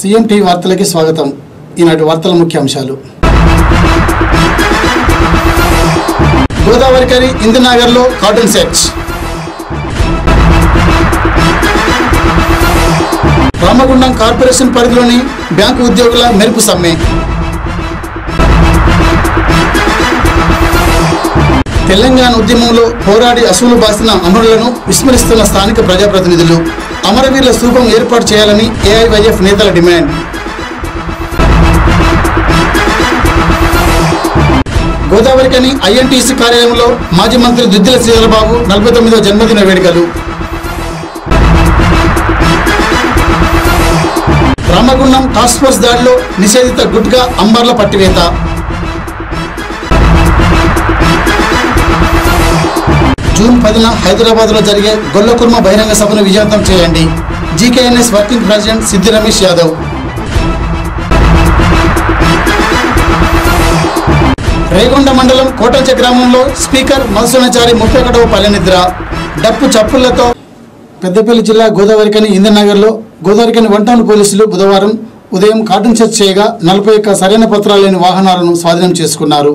CM TV వార్తలకి స్వాగతం ఈనాటి వార్తల ముఖ్యాంశాలు గోదావరికని ఇందినగర్లో కార్టూన్ సెట్స్ రామగుండం కార్పొరేషన్ పరిధిలోని బ్యాంకు ఉద్యోగుల మెరుపు సమ్మె తెలంగాణ ఉద్యమంలో పోరాడి అసూలు బాసిన అమరులను విస్మరిస్తున్న స్థానిక ప్రజాప్రతినిధులు అమరవీరుల స్థూపం ఏర్పాటు చేయాలని ఏఐవైఎఫ్ నేతల డిమాండ్ గోదావరికని ఐఎన్టీసీ కార్యాలయంలో మాజీ మంత్రి దుద్దిల శ్రీధరబాబు నలభై తొమ్మిదవ జన్మదిన వేడుకలు రామగుండం టాస్క్ ఫోర్స్ దాడిలో నిషేధిత గుట్గా అంబర్ల పట్టివేత జూన్ పదిన హైదరాబాద్లో జరిగే గొల్లకుర్మ బహిరంగ సభను విజయవంతం చేయండి జీకేఎన్ఎస్ వర్కింగ్ ప్రెసిడెంట్ సిద్ధి రమేష్ యాదవ్ రేగొండ మండలం కోటంచ గ్రామంలో స్పీకర్ మధుసూనాచారి ముప్పై ఒకటవ పల్లెనిద్ర డప్పు చప్పుళ్లతో పెద్దపల్లి జిల్లా గోదావరికని ఇందినగర్లో గోదావరికని వన్ టౌన్ పోలీసులు బుధవారం ఉదయం కార్టూన్ సెర్చ్ చేయగా నలభై ఒక్క సరైన పత్రాలు లేని వాహనాలను స్వాధీనం చేసుకున్నారు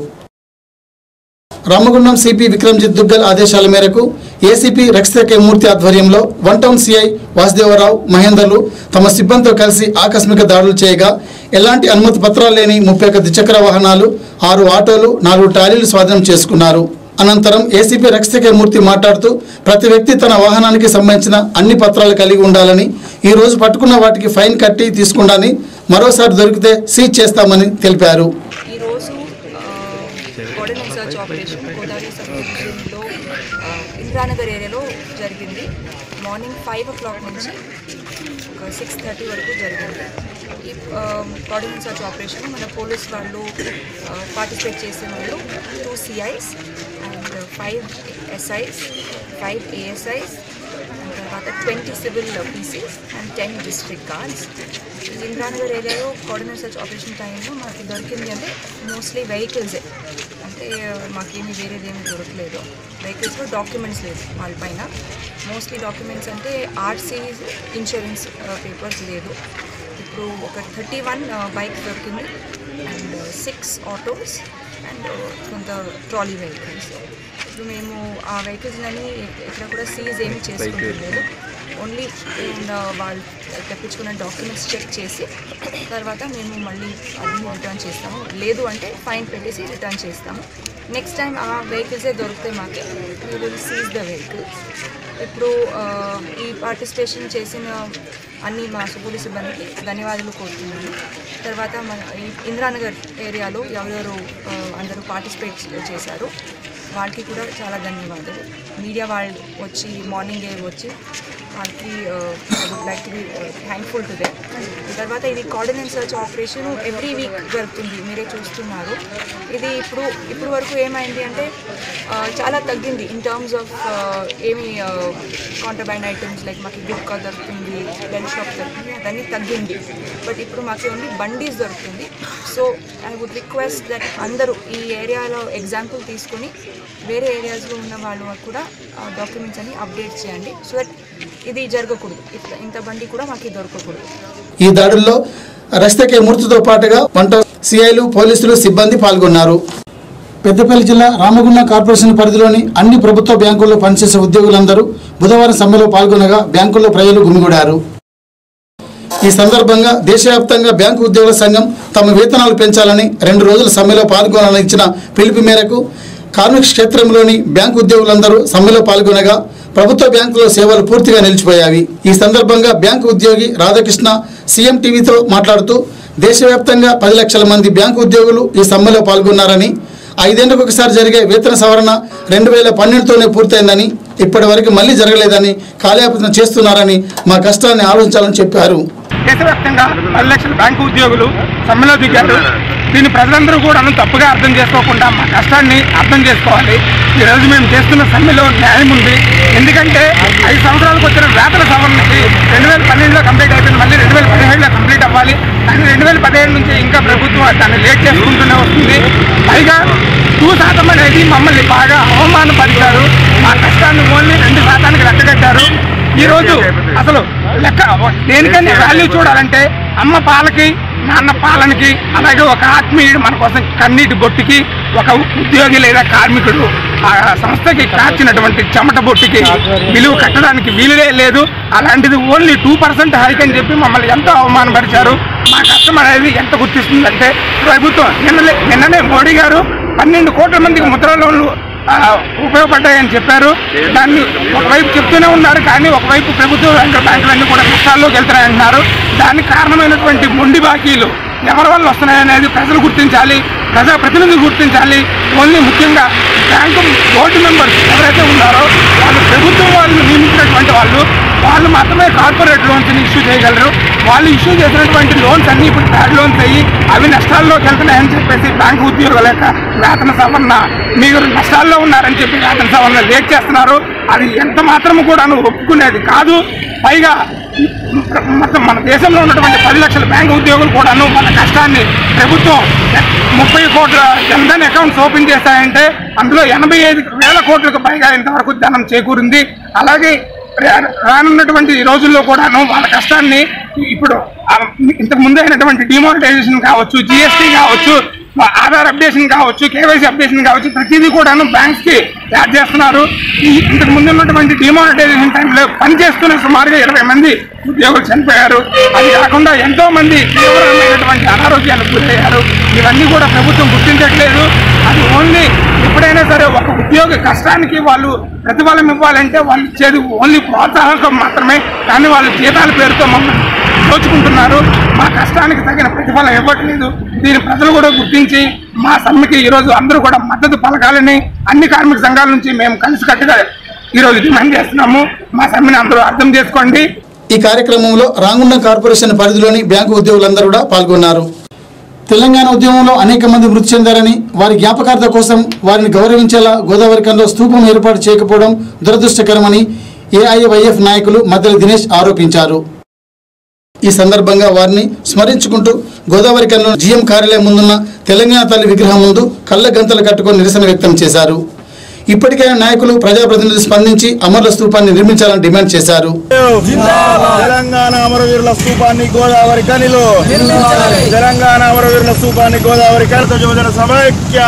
రామగుండం సిపి విక్రమ్జిత్ దుగ్గల్ ఆదేశాల మేరకు ఏసీపీ రక్షిత కే మూర్తి ఆధ్వర్యంలో వన్ టౌన్ సిఐ వాసుదేవరావు మహేందర్లు తమ సిబ్బందితో కలిసి ఆకస్మిక దాడులు చేయగా ఎలాంటి అనుమతి పత్రాలు లేని ముప్పై ఒక్క ద్విచక్ర వాహనాలు ఆరు ఆటోలు నాలుగు టాలీలు స్వాధీనం చేసుకున్నారు అనంతరం ఏసీపీ రక్షిత కే మూర్తి మాట్లాడుతూ ప్రతి వ్యక్తి తన వాహనానికి సంబంధించిన అన్ని పత్రాలు కలిగి ఉండాలని ఈ రోజు పట్టుకున్న వాటికి ఫైన్ కట్టి తీసుకుండాని మరోసారి దొరికితే సీజ్ చేస్తామని తెలిపారు ఈరోజు coordinate search operation Godavari sub డివిజన్లో ఆ, ఇంద్రానగర్ ఏరియాలో జరిగింది మార్నింగ్ ఫైవ్ ఓ క్లాక్ నుంచి ఒక సిక్స్ థర్టీ వరకు జరిగింది ఈ కోఆర్డినేట్ సర్చ్ ఆపరేషన్ మన పోలీస్ వాళ్ళు పార్టిసిపేట్ చేసిన వాళ్ళు two CIs and five SIs five ASIs తర్వాత twenty civil PCs and ten district guards Indranagar ఏరియాలో కోఆర్డినేట్ సర్చ్ ఆపరేషన్ టైంలో మాకు దొరికింది అంటే మోస్ట్లీ వెహికల్సే అంటే మాకేమి వేరేది ఏమి దొరకలేదు వెహికల్స్లో డాక్యుమెంట్స్ లేదు వాళ్ళపైన మోస్ట్లీ డాక్యుమెంట్స్ అంటే ఆర్సీ ఇన్సూరెన్స్ పేపర్స్ లేదు ఇప్పుడు ఒక థర్టీ వన్ బైక్ దొరికింది అండ్ సిక్స్ ఆటోస్ అండ్ కొంత ట్రాలీ వెహికల్స్ ఇప్పుడు మేము ఆ వెహికల్స్ అని ఎక్కడ కూడా సీజ్ ఏమి చేసుకుంటలేదు ఓన్లీ వాళ్ళు తెప్పించుకున్న డాక్యుమెంట్స్ చెక్ చేసి తర్వాత మేము మళ్ళీ అది రిటర్న్ చేస్తాము లేదు అంటే ఫైన్ పెట్టేసి రిటర్న్ చేస్తాము నెక్స్ట్ టైం ఆ వెహికల్సే దొరికితే మాకు we will seize the vehicles ఇప్పుడు ఆ, ఈ పార్టిసిపేషన్ చేసిన అన్ని మా సుపూలి సిబ్బందికి ధన్యవాదాలు కోరుతున్నాను తర్వాత మన ఈ ఇంద్రానగర్ ఏరియాలో ఎవరెవరు ఆ, అందరూ పార్టిసిపేట్ చేశారు వాళ్ళకి కూడా చాలా ధన్యవాదాలు మీడియా వాళ్ళు వచ్చి మార్నింగే వచ్చి వాళ్ళకి would like to be thankful to they తర్వాత ఇది coordinate search operation every week జరుగుతుంది మీరే చూస్తున్నారు ఇది ఇప్పుడు ఇప్పుడు వరకు ఏమైంది అంటే ఆ, చాలా తగ్గింది ఇన్ టర్మ్స్ ఆఫ్ ఏమి కాంట్రబ్యాండ్ ఐటమ్స్ లైక్ మాకు గుట్కా దొరుకుతుంది బెల్ షాప్ దొరుకుతుంది అదన్నీ తగ్గింది బట్ ఇప్పుడు మాకు ఓన్లీ బండీస్ దొరుకుతుంది so I would request that అందరూ ఈ ఏరియాలో ఎగ్జాంపుల్ తీసుకొని వేరే ఏరియాస్లో ఉన్న వాళ్ళు కూడా డాక్యుమెంట్స్ అని అప్డేట్ చేయండి సో దట్ ఇది జరగకూడదు ఇట్లా ఇంత బండి కూడా మాకు దొరకకూడదు ఈ దాడుల్లో రస్తకే మూర్తితో పాటుగా వంట సిఐలు పోలీసులు సిబ్బంది పాల్గొన్నారు పెద్దపల్లి జిల్లా రామగుండం కార్పొరేషన్ పరిధిలోని అన్ని ప్రభుత్వ బ్యాంకుల్లో పనిచేసే ఉద్యోగులందరూ బుధవారం సమ్మెలో పాల్గొనగా బ్యాంకుల్లో ప్రజలు గుమిగూడారు ఈ సందర్భంగా దేశవ్యాప్తంగా బ్యాంకు ఉద్యోగుల సంఘం తమ వేతనాలు పెంచాలని రెండు రోజుల సమ్మెలో పాల్గొనాలని ఇచ్చిన పిలుపు మేరకు కార్మిక క్షేత్రంలోని బ్యాంకు ఉద్యోగులందరూ సమ్మెలో పాల్గొనగా ప్రభుత్వ బ్యాంకులో సేవలు పూర్తిగా నిలిచిపోయాయి ఈ సందర్భంగా బ్యాంకు ఉద్యోగి రాధాకృష్ణ సీఎం టీవీతో మాట్లాడుతూ దేశవ్యాప్తంగా పది లక్షల మంది బ్యాంకు ఉద్యోగులు ఈ సమ్మెలో పాల్గొన్నారని ఐదేళ్లకు ఒకసారి జరిగే వేతన సవరణ రెండు వేల పన్నెండుతోనే పూర్తయిందని ఇప్పటి వరకు మళ్ళీ జరగలేదని కాలయాపన చేస్తున్నారని మా కష్టాన్ని ఆలోచించాలని చెప్పారు దేశవ్యాప్తంగా పది లక్షల బ్యాంకు ఉద్యోగులు సమ్మెలో దిగారు దీన్ని ప్రజలందరూ కూడా తప్పుగా అర్థం చేసుకోకుండా మా కష్టాన్ని అర్థం చేసుకోవాలి ఈరోజు మేము చేస్తున్న సమ్మెలో న్యాయం ఉంది ఎందుకంటే ఐదు సంవత్సరాలకు వచ్చిన వేతన సవరణకి రెండు వేల పన్నెండులో కంప్లీట్ అయిపోయింది మళ్ళీ రెండు వేల పదిహేడులో కంప్లీట్ అవ్వాలి కానీ రెండు వేల పదిహేడు నుంచి ఇంకా ప్రభుత్వం దాన్ని లేట్ చేసుకుంటూనే వస్తుంది పైగా టూ శాతం అనేది మమ్మల్ని బాగా అవమానపరిచారు మా కష్టాన్ని ఓన్లీ రెండు శాతానికి లెక్కగట్టారు ఈ రోజు అసలు లెక్క దేనికైనా వాల్యూ చూడాలంటే అమ్మ పాలకి నాన్న పాలనకి అలాగే ఒక ఆత్మీయుడు మన కోసం కన్నీటి బొట్టుకి ఒక ఉద్యోగి లేదా కార్మికుడు ఆ సంస్థకి కాచినటువంటి చెమట బొట్టుకి విలువ కట్టడానికి వీలులే లేదు అలాంటిది ఓన్లీ టూ పర్సెంట్ హైక్ అని చెప్పి మమ్మల్ని ఎంతో అవమానపరిచారు మా కష్టం అనేది ఎంత గుర్తిస్తుందంటే ప్రభుత్వం నిన్నలే నిన్ననే మోడీ గారు పన్నెండు కోట్ల మందికి ముద్ర లోన్లు ఆ, ఉపయోగపడ్డాయని చెప్పారు దాన్ని ఒకవైపు చెప్తూనే ఉన్నారు కానీ ఒకవైపు ప్రభుత్వ బ్యాంకు బ్యాంకులన్నీ కూడా నష్టాల్లోకి వెళ్తున్నాయంటున్నారు దానికి కారణమైనటువంటి మొండి బాకీలు ఎవరి వల్ల వస్తున్నాయనేది ప్రజలు గుర్తించాలి ప్రజా ప్రతినిధులు గుర్తించాలి ఓన్లీ ముఖ్యంగా బ్యాంకు బోర్డు మెంబర్స్ ఎవరైతే ఉన్నారో వాళ్ళు ప్రభుత్వం వాళ్ళు నియమించినటువంటి వాళ్ళు వాళ్ళు మాత్రమే కార్పొరేట్ లోన్స్ ఇష్యూ చేయగలరు వాళ్ళు ఇష్యూ చేసినటువంటి లోన్స్ అన్ని ఇప్పుడు బ్యాడ్ లోన్స్ అయ్యి అవి నష్టాల్లోకి వెళ్తున్నాయని చెప్పేసి బ్యాంకు ఉద్యోగుల యొక్క వేతన సవరణ మీరు నష్టాల్లో ఉన్నారని చెప్పి వేతన సవరణ లేట్ చేస్తున్నారు అది ఎంత మాత్రము కూడా ఒప్పుకునేది కాదు పైగా మొత్తం మన దేశంలో ఉన్నటువంటి పది లక్షల బ్యాంకు ఉద్యోగులు కూడాను మన కష్టాన్ని ప్రభుత్వం ముప్పై కోట్ల జన్ధన్ అకౌంట్స్ ఓపెన్ చేశాయంటే అందులో ఎనభై ఐదు వేల కోట్లకు పైగా ఇంతవరకు ధనం చేకూరింది అలాగే రా- రానున్నటువంటి ఈ రోజుల్లో కూడాను వాళ్ళ కష్టాన్ని ఇప్పుడు ఆ ఇంతకు ముందు అయినటువంటి డిమానిటైజేషన్ కావచ్చు జిఎస్టీ కావచ్చు ఆధార్ అప్డేషన్ కావచ్చు కేవైసీ అప్డేషన్ కావచ్చు ప్రతిదీ కూడాను బ్యాంక్స్ కి యాడ్ చేస్తున్నారు ఈ ఇంతకు ముందు ఉన్నటువంటి డిమానిటైజేషన్ టైంలో పనిచేస్తున్న సుమారుగా ఇరవై మంది ఉద్యోగులు చనిపోయారు అది కాకుండా ఎంతో మంది తీవ్రమైనటువంటి అనారోగ్యాలకు గురయ్యారు ఇవన్నీ కూడా ప్రభుత్వం గుర్తించట్లేదు అది ఓన్లీ ఎప్పుడైనా సరే ఒక ఉద్యోగ కష్టానికి వాళ్ళు ప్రతిఫలం ఇవ్వాలంటే వాళ్ళు ఇచ్చేది ఓన్లీ ప్రోత్సాహకం మాత్రమే కానీ వాళ్ళు జీతాల పేరుతో మమ్మల్ని దోచుకుంటున్నారు మా కష్టానికి తగిన ప్రతిఫలం ఇవ్వట్లేదు దీని ప్రజలు కూడా గుర్తించి మా సమ్మెకి ఈరోజు అందరూ కూడా మద్దతు పలకాలని అన్ని కార్మిక సంఘాల నుంచి మేము కలిసికట్టుగా ఈరోజు డిమాండ్ చేస్తున్నాము మా సమ్మెని అందరూ అర్థం చేసుకోండి ఈ కార్యక్రమంలో రాంగుండం కార్పొరేషన్ పరిధిలోని బ్యాంకు ఉద్యోగులందరూ కూడా పాల్గొన్నారు తెలంగాణ ఉద్యమంలో అనేక మంది మృతి చెందారని వారి జ్ఞాపకార్థ కోసం వారిని గౌరవించేలా గోదావరి కంలో స్తూపం ఏర్పాటు చేయకపోవడం దురదృష్టకరమని ఏఐవైఎఫ్ నాయకులు మద్దెల దినేష్ ఆరోపించారు ఈ సందర్భంగా వారిని స్మరించుకుంటూ గోదావరి కన్లో జీఎం కార్యాలయం ముందున్న తెలంగాణ తల్లి విగ్రహం ముందు కళ్ళ గంతలు కట్టుకొని నిరసన వ్యక్తం చేశారు ఇప్పటికైనా నాయకులు ప్రజాప్రతినిధులు స్పందించి అమరుల స్తూపాన్ని నిర్మించాలని డిమాండ్ చేశారు తెలంగాణ అమరవీరుల స్తూపాన్ని గోదావరి కనిలో తెలంగాణ అమరవీరుల స్తూపాన్ని గోదావరి కనితో యువజన సమైక్య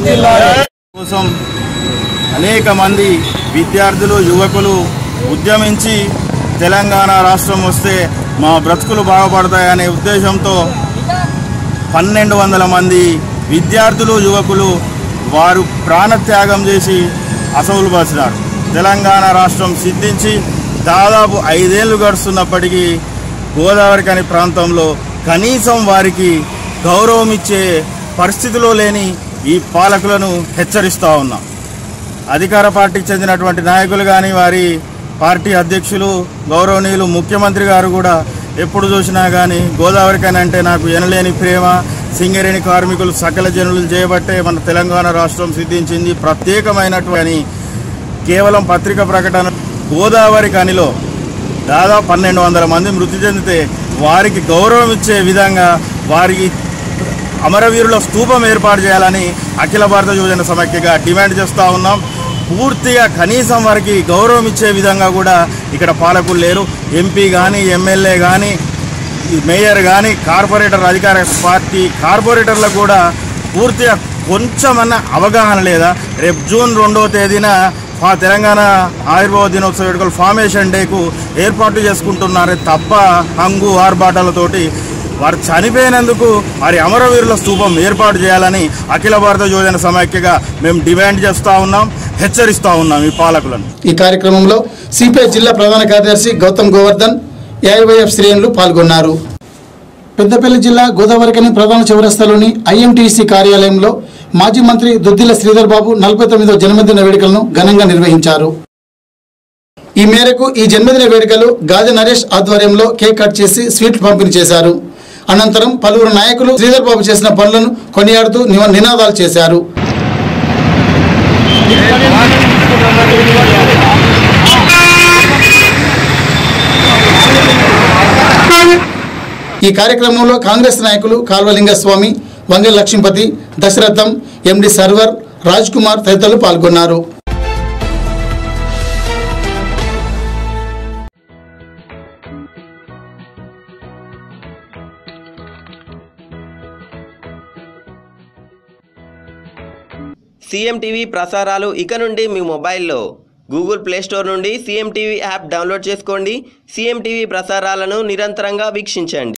కోసం అనేక మంది విద్యార్థులు యువకులు ఉద్యమించి తెలంగాణ రాష్ట్రం వస్తే మా బ్రతుకులు బాగుపడతాయనే ఉద్దేశంతో పన్నెండు వందల మంది విద్యార్థులు యువకులు వారు ప్రాణత్యాగం చేసి అసవులు పరిచినారు తెలంగాణ రాష్ట్రం సిద్ధించి దాదాపు ఐదేళ్లు గడుస్తున్నప్పటికీ గోదావరి కని ప్రాంతంలో కనీసం వారికి గౌరవం ఇచ్చే పరిస్థితిలో లేని ఈ పాలకులను హెచ్చరిస్తూ ఉన్నాం అధికార పార్టీకి చెందినటువంటి నాయకులు కానీ వారి పార్టీ అధ్యక్షులు గౌరవనీయులు ముఖ్యమంత్రి గారు కూడా ఎప్పుడు చూసినా కానీ గోదావరికని అంటే నాకు ఎనలేని ప్రేమ సింగరేణి కార్మికులు సకల జనులు చేయబట్టే మన తెలంగాణ రాష్ట్రం సిద్ధించింది ప్రత్యేకమైనటువంటి కేవలం పత్రిక ప్రకటన గోదావరి కనిలో దాదాపు పన్నెండు వందల మంది మృతి చెందితే వారికి గౌరవం ఇచ్చే విధంగా వారికి అమరవీరుల స్తూపం ఏర్పాటు చేయాలని అఖిల భారత యువజన సమైక్యగా డిమాండ్ చేస్తూ ఉన్నాం పూర్తిగా కనీసం వారికి గౌరవం ఇచ్చే విధంగా కూడా ఇక్కడ పాలకులు లేరు ఎంపీ కానీ ఎమ్మెల్యే కానీ ఈ మేయర్ కానీ కార్పొరేటర్ అధికార పార్టీ కార్పొరేటర్లకు కూడా పూర్తిగా కొంచెమన్నా అవగాహన లేదా రేపు జూన్ రెండవ తేదీన మా తెలంగాణ ఆయుర్వేద దినోత్సవ వేడుకలు ఫార్మేషన్ డేకు ఏర్పాటు చేసుకుంటున్నారే తప్ప హంగు ఆర్భాటాలతోటి వారు చనిపోయినందుకు వారి అమరవీరుల స్తూపం ఏర్పాటు చేయాలని అఖిల భారత యోజన సమైక్యగా మేము డిమాండ్ చేస్తూ ఉన్నాం హెచ్చరిస్తూ ఉన్నాం ఈ పాలకులను ఈ కార్యక్రమంలో సిపిఐ జిల్లా ప్రధాన కార్యదర్శి గౌతమ్ గోవర్ధన్ ఏఐవైఎఫ్ శ్రేణులు పాల్గొన్నారు పెద్దపల్లి జిల్లా గోదావరికని ప్రధాన చౌరస్తాలోని ఐఎంటీసీ కార్యాలయంలో మాజీ మంత్రి దుద్దిల శ్రీధర్ బాబు నలభై తొమ్మిదో జన్మదిన వేడుకలను ఘనంగా నిర్వహించారు ఈ మేరకు ఈ జన్మదిన వేడుకలు గాజ నరేష్ ఆధ్వర్యంలో కేక్ కట్ చేసి స్వీట్లు పంపిణీ చేశారు అనంతరం పలువురు నాయకులు శ్రీధర్ బాబు చేసిన పనులను కొనియాడుతూ నివ- నినాదాలు చేశారు ఈ కార్యక్రమంలో కాంగ్రెస్ నాయకులు కాల్వలింగస్వామి వంగ లక్ష్మీపతి దశరథం ఎండి సర్వర్ రాజ్ కుమార్ తదితరులు పాల్గొన్నారు సీఎం టీవీ ప్రసారాలు ఇక నుండి మీ మొబైల్లో గూగుల్ ప్లే స్టోర్ నుండి సీఎం టీవీ యాప్ డౌన్లోడ్ చేసుకోండి సీఎం టీవీ ప్రసారాలను నిరంతరంగా వీక్షించండి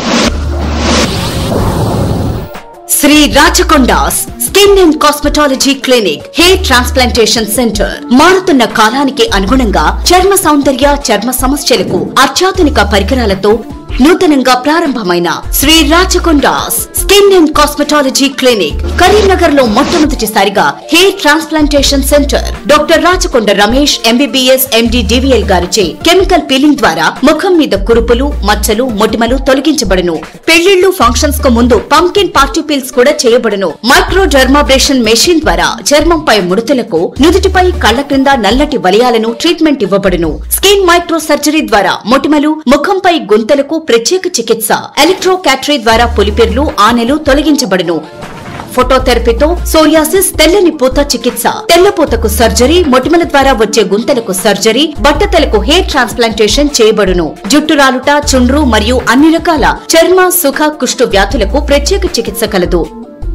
Shri Rachakondas skin and cosmetology clinic hair transplantation centre మారుతున్న కాలానికి అనుగుణంగా చర్మ సౌందర్య చర్మ సమస్యలకు అత్యాధునిక పరికరాలతో నూతనంగా ప్రారంభమైన Shri Rachakondas skin and cosmetology clinic Karimnagar లో మొట్టమొదటిసారిగా hair transplantation centre doctor Rachakonda Ramesh MBBS MD DVL గారిచే కెమికల్ పీలింగ్ ద్వారా ముఖం మీద కురుపులు మచ్చలు మొటిమలు తొలగించబడును పెళ్లిళ్లు ఫంక్షన్స్ కు ముందు పంకిన్ పార్టీ పీల్స్ కూడా చేయబడును మైక్రో డర్మాబ్రేషన్ మెషిన్ ద్వారా చర్మంపై ముడతలకు నుదుటిపై కళ్ల క్రింద నల్లటి వలయాలను ట్రీట్మెంట్ ఇవ్వబడును స్కిన్ మైక్రో సర్జరీ ద్వారా మొటిమలు ముఖంపై గుంతలకు ప్రత్యేక చికిత్స ఎలక్ట్రో క్యాటరీ ద్వారా పులిపిర్లు ఆనెలు తొలగించబడును ఫోటోథెరపీతో సోరియాసిస్ తెల్లని పూత చికిత్స తెల్లపూతకు సర్జరీ మొటిమల ద్వారా వచ్చే గుంతలకు సర్జరీ బట్టతలకు హెయిర్ ట్రాన్స్ప్లాంటేషన్ చేయబడును జుట్టు రాలుట చుండ్రు మరియు అన్ని రకాల చర్మ సుఖ కుష్టు వ్యాధులకు ప్రత్యేక చికిత్స కలదు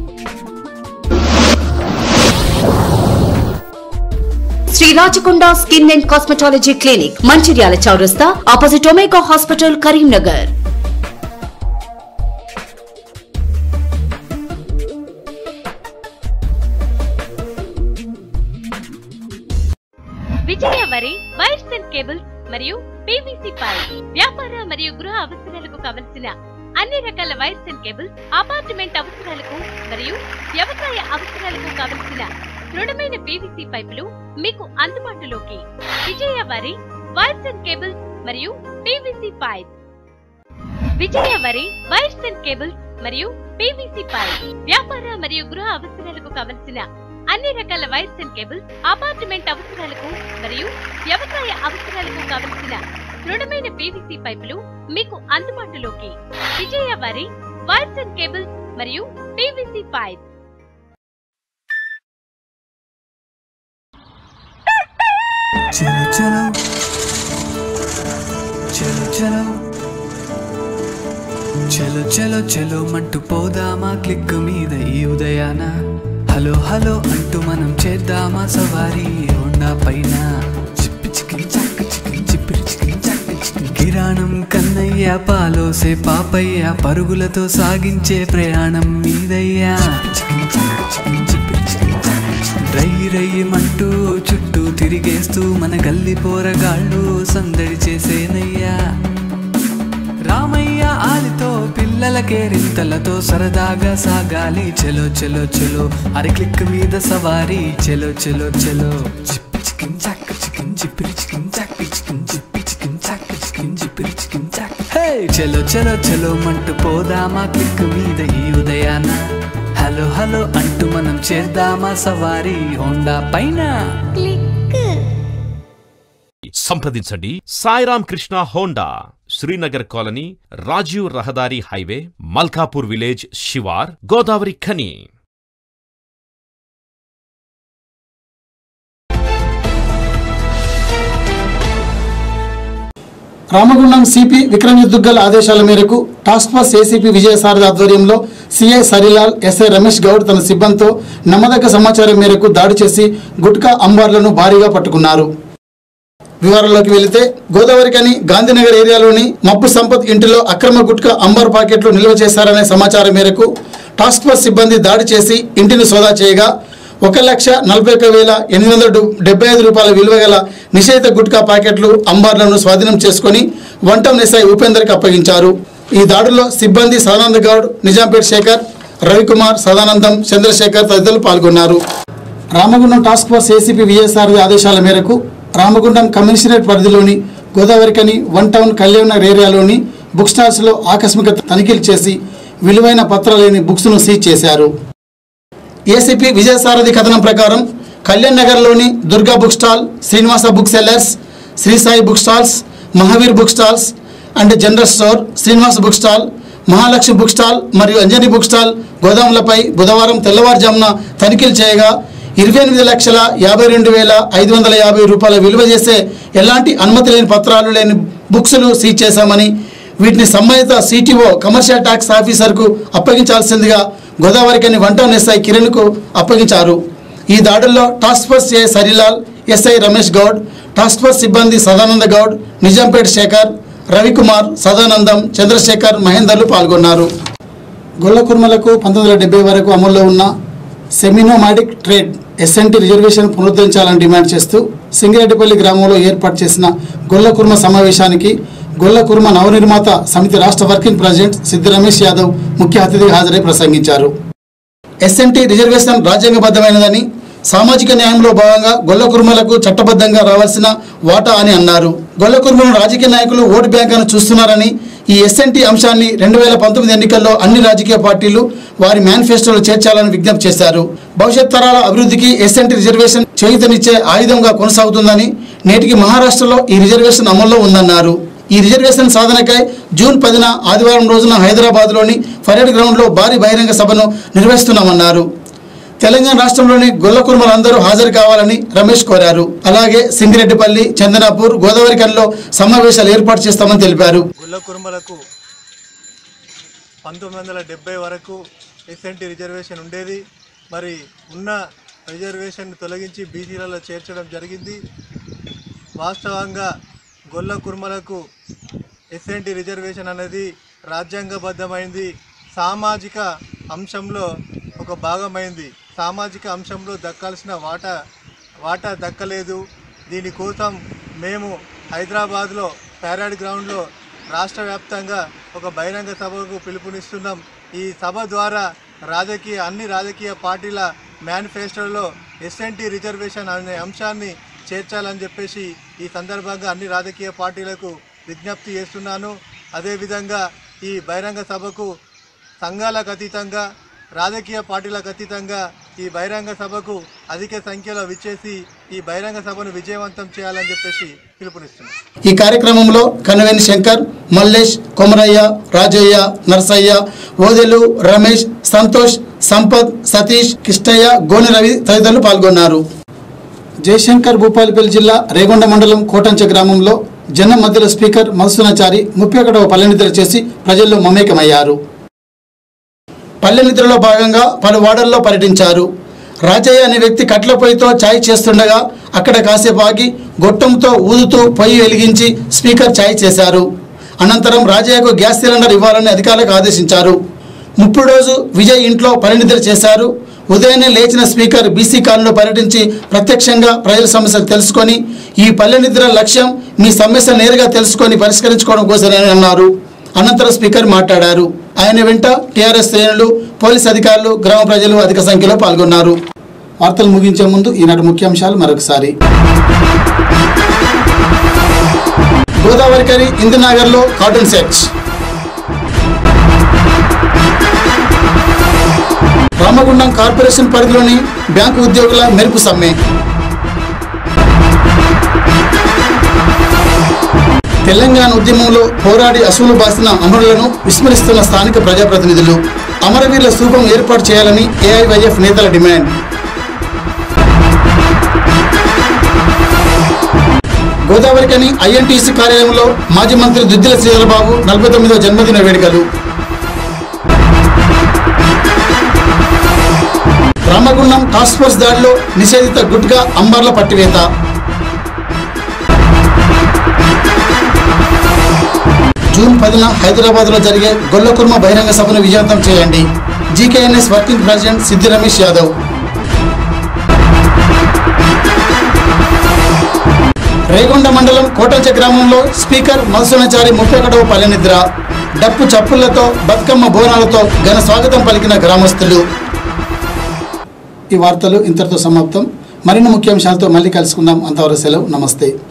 Shri Rachakonda skin and cosmetology clinic Mancherial చౌరస్తా opposite Omega hospital Karimnagar Vijaya వరి వైర్స్ అండ్ కేబుల్స్ మరియు పీవీసీ పైప్ వ్యాపార మరియు గృహ అవసరాలకు కావలసిన అన్ని రకాల వైర్స్ అండ్ కేబుల్స్ అపార్ట్మెంట్ అవసరాలకు మరియు వ్యవసాయ అవసరాలకు కావలసిన దృఢమైన పీవీసీ పైపులు మీకు అందుబాటులోకి విజయ వరి వైర్స్ అండ్ కేబుల్స్ మరియు పీవీసీ పైప్ విజయ వరి వైర్స్ అండ్ కేబుల్స్ మరియు పీవీసీ పైప్ వ్యాపార మరియు గృహ అవసరాలకు కావలసిన అన్ని రకాల వైర్స్ అండ్ కేబుల్స్ అపార్ట్మెంట్ అవసరాలకు మరియు వ్యవసాయ అవసరాలకు కావలసిన దృఢమైన పీవీసీ పైపులు మీకు అందుబాటులోకి విజయ వరి వైర్స్ అండ్ కేబుల్స్ మరియు పీవీసీ పైప్ చలో చలో చలో చలో చలో చలో చలో మంటూ పోదామా క్లిక్ మీద ఈ ఉదయాన హలో హలో అంటూ మనం చేద్దామా సవారీ హోండా పైన చిప్పి చికిన్ చక్క చికిన్ చిప్పిరి చికిన్ చక్క చికిన్ కిరాణం కన్నయ్య పాలోసే పాపయ్య పరుగులతో సాగించే ప్రయాణం మీదయ్యా చికిన్ చక్క చికిన్ చిప్పిరి చికిన్ చక్క చికిన్. రై రయ్యమంటూ చుట్టూ తిరిగేస్తూ మన గల్లి పోరగాళ్ళు సందడి చేసేనయ్యా రామయ్య ఆలితో పిల్లలకే రింతలతో సరదాగా సాగాలి చెలో చెలో చెలో అరి క్లిక్ మీద సవారీ చెలో చెలో చెలో చిప్పి చికిన్ చాక్ చికిన్ చిప్పిరి చికిన్ చాక్ చికిన్ చిప్పి చికిన్ చాక్ చికిన్ చిప్పిరి చికిన్ చాక్ హే చెలో చెలో చెలో మంటూ పోదామా క్లిక్ మీద ఈ ఉదయాన హలో హలో అంటూ మనం చేద్దామా సవారీ హోండా పైన సంప్రదించండి సాయిరామ్ కృష్ణ హోండా శ్రీనగర్ కాలనీ రాజీవ్ రహదారి హైవే మల్కాపూర్ విలేజ్ శివార్ గోదావరి ఖని రామగుండం సిపి విక్రమ్ దుగ్గల్ ఆదేశాల మేరకు టాస్క్ ఫోర్స్ ఏసీపీ విజయసారథి ఆధ్వర్యంలో సిఐ సరిలాల్ ఎస్ఐ రమేష్ గౌడ్ తన సిబ్బందితో నమ్మదగ్గ సమాచారం మేరకు దాడి చేసి గుట్కా అంబార్లను భారీగా పట్టుకున్నారు వివరాల్లోకి వెళితే గోదావరికని గాంధీనగర్ ఏరియాలోని మబ్బు సంపత్ ఇంటిలో అక్రమ గుట్కా అంబర్ పాకెట్లు నిల్వ చేశారనే సమాచారం మేరకు టాస్క్ ఫోర్స్ సిబ్బంది దాడి చేసి ఇంటిని సోదా చేయగా ఒక లక్ష నలభై ఒక వేల ఎనిమిది వందల డు- డెబ్బై ఐదు రూపాయల విలువ గల నిషేధ గుట్కా ప్యాకెట్లు అంబార్లను స్వాధీనం చేసుకుని వంటం ఎస్ఐ ఉపేందర్కి అప్పగించారు ఈ దాడుల్లో సిబ్బంది సదానంద గౌడ్ నిజాంపేట్ శేఖర్ రవికుమార్ సదానందం చంద్రశేఖర్ తదితరులు పాల్గొన్నారు Ramagundam task force ACP VSRV ఆదేశాల మేరకు రామగుండం కమిషనరేట్ పరిధిలోని గోదావరికని వన్ టౌన్ కళ్యాణ్ నగర్ ఏరియాలోని బుక్ స్టాల్స్లో ఆకస్మిక తనిఖీలు చేసి విలువైన పత్రాలేని బుక్స్ను సీజ్ చేశారు ఏసీపీ విజయసారథి కథనం ప్రకారం కళ్యాణ్ నగర్లోని Durga book stall Srinivasa book sellers Shri Sai book stalls Mahavir book stalls and general store Srinivasa book stall Mahalakshmi book stall మరియు అంజనీ బుక్ స్టాల్ గోదాములపై బుధవారం తెల్లవారుజామున తనిఖీలు చేయగా ఇరవై ఎనిమిది లక్షల యాభై రెండు వేల ఐదు వందల యాభై రూపాయల విలువ చేసే ఎలాంటి అనుమతి లేని పత్రాలు లేని బుక్స్ను సీజ్ చేశామని వీటిని సంబంధిత సిటీఓ కమర్షియల్ ట్యాక్స్ ఆఫీసర్కు అప్పగించాల్సిందిగా గోదావరికని వన్ టౌన్ ఎస్ఐ కిరణ్కు అప్పగించారు ఈ దాడుల్లో టాస్క్ ఫోర్స్ ఏ Sarilal SI Ramesh Goud task force సిబ్బంది సదానంద గౌడ్ నిజాంపేట్ శేఖర్ రవికుమార్ సదానందం చంద్రశేఖర్ మహేందర్లు పాల్గొన్నారు గొల్ల కుర్మలకు పంతొమ్మిది వందల డెబ్బై వరకు అమల్లో ఉన్న సెమినోమాటిక్ ట్రేడ్ ఎస్ఎన్టీ రిజర్వేషన్ పునరుద్ధరించాలని డిమాండ్ చేస్తూ సింగిరెడ్డిపల్లి గ్రామంలో ఏర్పాటు చేసిన గొల్ల కుర్మ సమావేశానికి గొల్ల కుర్మ నవనిర్మాత సమితి రాష్ట్ర వర్కింగ్ ప్రెసిడెంట్ సిద్ధ రమేష్ యాదవ్ ముఖ్య అతిథిగా హాజరై ప్రసంగించారు ఎస్ఎన్టీ రిజర్వేషన్ రాజ్యాంగబద్ధమైనదని సామాజిక న్యాయంలో భాగంగా గొల్ల కుర్మలకు చట్టబద్ధంగా రావాల్సిన వాటా అని అన్నారు గొల్ల కుర్మలను రాజకీయ నాయకులు ఓటు బ్యాంక్ అని చూస్తున్నారని ఈ ఎస్ఎన్టీ అంశాన్ని రెండు వేల పంతొమ్మిది ఎన్నికల్లో అన్ని రాజకీయ పార్టీలు వారి మేనిఫెస్టోలో చేర్చాలని విజ్ఞప్తి చేశారు భవిష్యత్ తరాల అభివృద్ధికి ఎస్ఎన్టీ రిజర్వేషన్ చేయుతనిచ్చే ఆయుధంగా కొనసాగుతుందని నేటికి మహారాష్ట్రలో ఈ రిజర్వేషన్ అమల్లో ఉందన్నారు ఈ రిజర్వేషన్ సాధనకై జూన్ పదిన ఆదివారం రోజున హైదరాబాద్లోని పరేడ్ గ్రౌండ్లో భారీ బహిరంగ సభను నిర్వహిస్తున్నామన్నారు తెలంగాణ రాష్ట్రంలోని గొల్ల కుర్మలందరూ హాజరు కావాలని రమేష్ కోరారు అలాగే సింగిరెడ్డిపల్లి చందనాపూర్ గోదావరికన్లో సమావేశాలు ఏర్పాటు చేస్తామని తెలిపారు గుల్ల కురుమలకు పంతొమ్మిది వందల డెబ్బై వరకు ఎస్ఎన్టీ రిజర్వేషన్ ఉండేది మరి ఉన్న రిజర్వేషన్ తొలగించి బీసీలలో చేర్చడం జరిగింది వాస్తవంగా గొల్ల కుర్మలకు ఎస్ఎన్టీ రిజర్వేషన్ అనేది రాజ్యాంగబద్ధమైంది సామాజిక అంశంలో ఒక భాగమైంది సామాజిక అంశంలో దక్కాల్సిన వాటా వాటా దక్కలేదు దీనికోసం మేము హైదరాబాద్లో ప్యారాడ్ గ్రౌండ్లో రాష్ట్ర వ్యాప్తంగా ఒక బహిరంగ సభకు పిలుపునిస్తున్నాం ఈ సభ ద్వారా రాజకీయ అన్ని రాజకీయ పార్టీల మేనిఫెస్టోలో ఎస్ఎన్టీ రిజర్వేషన్ అనే అంశాన్ని చేర్చాలని చెప్పేసి ఈ సందర్భంగా అన్ని రాజకీయ పార్టీలకు విజ్ఞప్తి చేస్తున్నాను అదేవిధంగా ఈ బహిరంగ సభకు సంఘాలకు అతీతంగా రాజకీయ పార్టీలకు అతీతంగా ఈ బహిరంగ సభకు అధిక సంఖ్యలో విచ్చేసి ఈ బహిరంగ సభను విజయవంతం చేయాలని చెప్పేసి పిలుపునిస్తున్నాం ఈ కార్యక్రమంలో కనవేని శంకర్ మల్లేష్ కొమరయ్య రాజయ్య నర్సయ్య ఓదెలు రమేష్ సంతోష్ సంపత్ సతీష్ కిష్టయ్య గోని రవి తదితరులు పాల్గొన్నారు జయశంకర్ భూపాలపల్లి జిల్లా రేగొండ మండలం కోటంచ గ్రామంలో జనం మధ్యలో స్పీకర్ మధుసూనాచారి ముప్పై ఒకటవ పల్లెనిద్ర చేసి ప్రజల్లో మమేకమయ్యారు పల్లె నిద్రలో భాగంగా పలు వార్డుల్లో పర్యటించారు రాజయ్య అనే వ్యక్తి కట్ల పొయ్యితో ఛాయ్ చేస్తుండగా అక్కడ కాసేపు ఆగి గొట్టంతో ఊదుతూ పొయ్యి వెలిగించి స్పీకర్ ఛాయ్ చేశారు అనంతరం రాజయ్యకు గ్యాస్ సిలిండర్ ఇవ్వాలని అధికారులకు ఆదేశించారు ముప్పుడు రోజు విజయ్ ఇంట్లో పరినిద్ర చేశారు ఉదయాన్నే లేచిన స్పీకర్ బీసీ కాలనీలో పర్యటించి ప్రత్యక్షంగా ప్రజల సమస్యలు తెలుసుకొని ఈ పల్లె నిద్ర లక్ష్యం మీ సమస్య నేరుగా తెలుసుకొని పరిష్కరించుకోవడం కోసమని అన్నారు అనంతరం స్పీకర్ మాట్లాడారు ఆయన వెంట టీఆర్ఎస్ శ్రేణులు పోలీస్ అధికారులు గ్రామ ప్రజలు అధిక సంఖ్యలో పాల్గొన్నారు వార్తలు ముగించే ముందు ఈనాటి ముఖ్యాంశాలు మరొకసారి గోదావరికరి ఇందినగర్లో కార్టూన్ సెట్స్ రామగుండం కార్పొరేషన్ పరిధిలోని బ్యాంకు ఉద్యోగుల మెరుపు సమ్మె తెలంగాణ ఉద్యమంలో పోరాడి అసూలు బాసిన అమరులను విస్మరిస్తున్న స్థానిక ప్రజాప్రతినిధులు అమరవీరుల స్థూపం ఏర్పాటు చేయాలని ఏఐవైఎఫ్ నేతల డిమాండ్ గోదావరికని ఐఎన్టీసీ కార్యాలయంలో మాజీ మంత్రి దుద్దిల శ్రీధరబాబు నలభై తొమ్మిదవ జన్మదిన వేడుకలు రామగుండం టాస్క్ ఫోర్స్ దాడిలో నిషేధిత గుట్గా అంబర్ల పట్టివేత జూన్ పదిన హైదరాబాద్లో జరిగే గొల్లకుర్మ బహిరంగ సభను విజయవంతం చేయండి జీకేఎన్ఎస్ వర్కింగ్ ప్రెసిడెంట్ సిద్ధి రమేష్ యాదవ్ రేగొండ మండలం కోటంచ గ్రామంలో స్పీకర్ మధుసూనాచారి ముప్పై ఒకటవ పల్లెనిద్ర డప్పు చప్పులతో బతుకమ్మ బోనాలతో ఘన స్వాగతం పలికిన గ్రామస్తులు ఈ వార్తలు ఇంతటితో సమాప్తం మరిన్ని ముఖ్యాంశాలతో మళ్ళీ కలుసుకుందాం అంతవరకు సెలవు నమస్తే